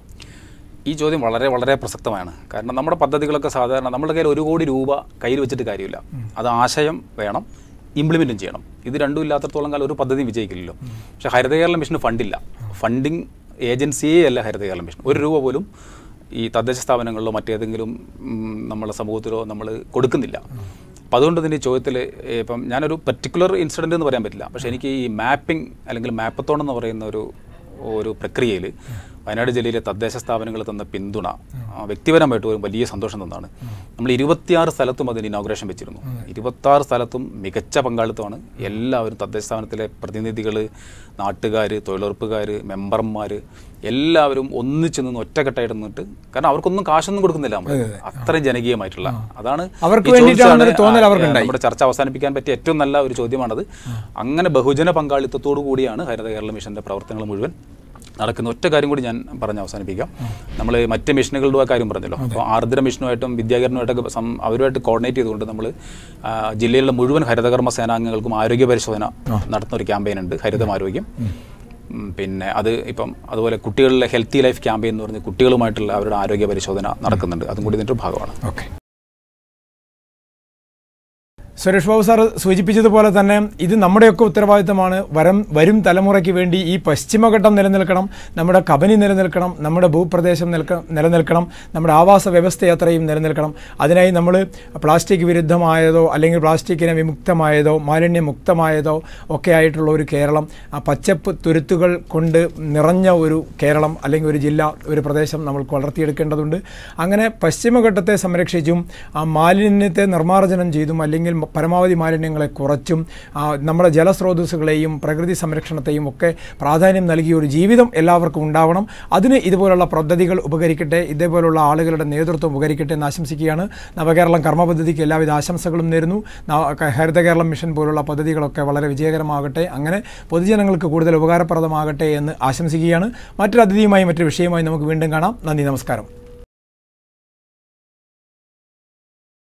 ഈ ചോദ്യം വളരെ വളരെ പ്രസക്തമാണ് കാരണം നമ്മുടെ പദ്ധതികളൊക്കെ സാധാരണ നമ്മുടെ കയ്യിൽ ഒരു കോടി രൂപ കയ്യിൽ വെച്ചിട്ട് കാര്യമില്ല അത് ആശയം വേണം ഇംപ്ലിമെൻറ്റും ചെയ്യണം ഇത് രണ്ടും ഇല്ലാത്തടത്തോളം കാലം ഒരു പദ്ധതി വിജയിക്കില്ലല്ലോ പക്ഷേ ഹരിത കേരള മിഷന് ഫണ്ടില്ല ഫണ്ടിങ് ഏജൻസിയേ അല്ല ഹരിത കേരള മിഷൻ ഒരു രൂപ പോലും ഈ തദ്ദേശ സ്ഥാപനങ്ങളിലോ മറ്റേതെങ്കിലും ഉം, നമ്മുടെ സമൂഹത്തിലോ നമ്മൾ കൊടുക്കുന്നില്ല അപ്പോൾ അതുകൊണ്ട് തന്നെ ഈ ചോദ്യത്തിൽ ഇപ്പം ഞാനൊരു പർട്ടിക്കുലർ ഇൻസിഡൻറ്റ് എന്ന് പറയാൻ പറ്റില്ല പക്ഷേ എനിക്ക് ഈ മാപ്പിംഗ് അല്ലെങ്കിൽ മാപ്പത്തോൺ എന്ന് പറയുന്ന ഒരു ഒരു പ്രക്രിയയിൽ വയനാട് ജില്ലയിലെ തദ്ദേശ സ്ഥാപനങ്ങൾ തന്ന പിന്തുണ ആ, വ്യക്തിപരമായിട്ട് ഒരു വലിയ സന്തോഷം തന്നാണ് നമ്മൾ ഇരുപത്തിയാറ് സ്ഥലത്തും അതിന് ഇനോഗ്രേഷൻ വെച്ചിരുന്നു ഇരുപത്താറ് സ്ഥലത്തും മികച്ച പങ്കാളിത്തമാണ് എല്ലാവരും തദ്ദേശ സ്ഥാപനത്തിലെ പ്രതിനിധികൾ നാട്ടുകാർ തൊഴിലുറപ്പുകാർ മെമ്പർമാർ എല്ലാവരും ഒന്നിച്ച് നിന്ന് ഒറ്റക്കെട്ടായിട്ട് നിന്നിട്ട് കാരണം അവർക്കൊന്നും കാശൊന്നും കൊടുക്കുന്നില്ല നമ്മൾ അത്രയും ജനകീയമായിട്ടുള്ള അതാണ് അവർക്ക് ഈ വേണ്ടിയിട്ടാണെന്നൊരു ചോദിച്ചാണ് തോന്നൽ ആ, അവർക്കുണ്ടായി. നമ്മുടെ ചർച്ച അവസാനിപ്പിക്കാൻ പറ്റിയ ഏറ്റവും നല്ല ഒരു ചോദ്യമാണത് അങ്ങനെ ബഹുജന പങ്കാളിത്തത്തോടു കൂടിയാണ് ഹരിത കേരള മിഷന്റെ പ്രവർത്തനങ്ങൾ മുഴുവൻ നടക്കുന്ന ഒറ്റ കാര്യം കൂടി ഞാൻ പറഞ്ഞ് അവസാനിപ്പിക്കാം നമ്മൾ മറ്റ് മിഷനുകളുടെ ആ കാര്യം പറഞ്ഞല്ലോ അപ്പോൾ ആർദ്ര മിഷനുമായിട്ടും വിദ്യാകരണമായിട്ടൊക്കെ സം- അവരുമായിട്ട് കോർഡിനേറ്റ് ചെയ്തുകൊണ്ട് നമ്മൾ ജില്ലയിലുള്ള മുഴുവൻ ഹരിതകർമ്മ സേനാംഗങ്ങൾക്കും ആരോഗ്യ പരിശോധന നടത്തുന്ന ഒരു ക്യാമ്പയിൻ ഉണ്ട് ഹരിതം ആരോഗ്യം ഉം, പിന്നെ അത് ഇപ്പം അതുപോലെ കുട്ടികളിലെ ഹെൽത്തി ലൈഫ് ക്യാമ്പയിൻ എന്ന് പറഞ്ഞ് കുട്ടികളുമായിട്ടുള്ള അവരുടെ ആരോഗ്യ പരിശോധന നടക്കുന്നുണ്ട് അതും കൂടി ഇതിൻ്റെ ഒരു ഭാഗമാണ് ഓക്കെ സുരേഷ് ബാബു സാർ സൂചിപ്പിച്ചതുപോലെ തന്നെ ഇത് നമ്മുടെയൊക്കെ ഉത്തരവാദിത്തമാണ് വരം വരും തലമുറയ്ക്ക് വേണ്ടി ഈ പശ്ചിമഘട്ടം നിലനിൽക്കണം നമ്മുടെ കബനി നിലനിൽക്കണം നമ്മുടെ ഭൂപ്രദേശം നിൽക്ക നിലനിൽക്കണം നമ്മുടെ ആവാസ വ്യവസ്ഥ അത്രയും നിലനിൽക്കണം അതിനായി നമ്മൾ പ്ലാസ്റ്റിക് വിരുദ്ധമായതോ അല്ലെങ്കിൽ പ്ലാസ്റ്റിക്കിനെ വിമുക്തമായതോ മാലിന്യമുക്തമായതോ ഒക്കെ ആയിട്ടുള്ള ഒരു കേരളം ആ പച്ചപ്പ് തുരുത്തുകൾ കൊണ്ട് നിറഞ്ഞ ഒരു കേരളം അല്ലെങ്കിൽ ഒരു ജില്ല ഒരു പ്രദേശം നമ്മൾക്ക് വളർത്തിയെടുക്കേണ്ടതുണ്ട് അങ്ങനെ പശ്ചിമഘട്ടത്തെ സംരക്ഷിച്ചും ആ മാലിന്യത്തെ നിർമ്മാർജ്ജനം ചെയ്തും അല്ലെങ്കിൽ മ- പരമാവധി മാലിന്യങ്ങളെ കുറച്ചും ആ, നമ്മുടെ ജലസ്രോതസ്സുകളെയും പ്രകൃതി സംരക്ഷണത്തെയും ഒക്കെ പ്രാധാന്യം നൽകിയ ഒരു ജീവിതം എല്ലാവർക്കും ഉണ്ടാവണം അതിന് ഇതുപോലുള്ള പദ്ധതികൾ ഉപകരിക്കട്ടെ ഇതേപോലുള്ള ആളുകളുടെ നേതൃത്വം ഉപകരിക്കട്ടെ എന്ന് ആശംസിക്കുകയാണ് നവകേരളം കർമ്മ പദ്ധതിക്ക് എല്ലാവിധ ആശംസകളും നേരുന്നു നവ- ക- ഹരിത കേരളം മിഷൻ പോലുള്ള പദ്ധതികളൊക്കെ വളരെ വിജയകരമാകട്ടെ അങ്ങനെ പൊതുജനങ്ങൾക്ക് കൂടുതൽ ഉപകാരപ്രദമാകട്ടെ എന്ന് ആശംസിക്കുകയാണ് മറ്റൊരു അതിഥിയുമായി മറ്റൊരു വിഷയമായി നമുക്ക് വീണ്ടും കാണാം നന്ദി നമസ്കാരം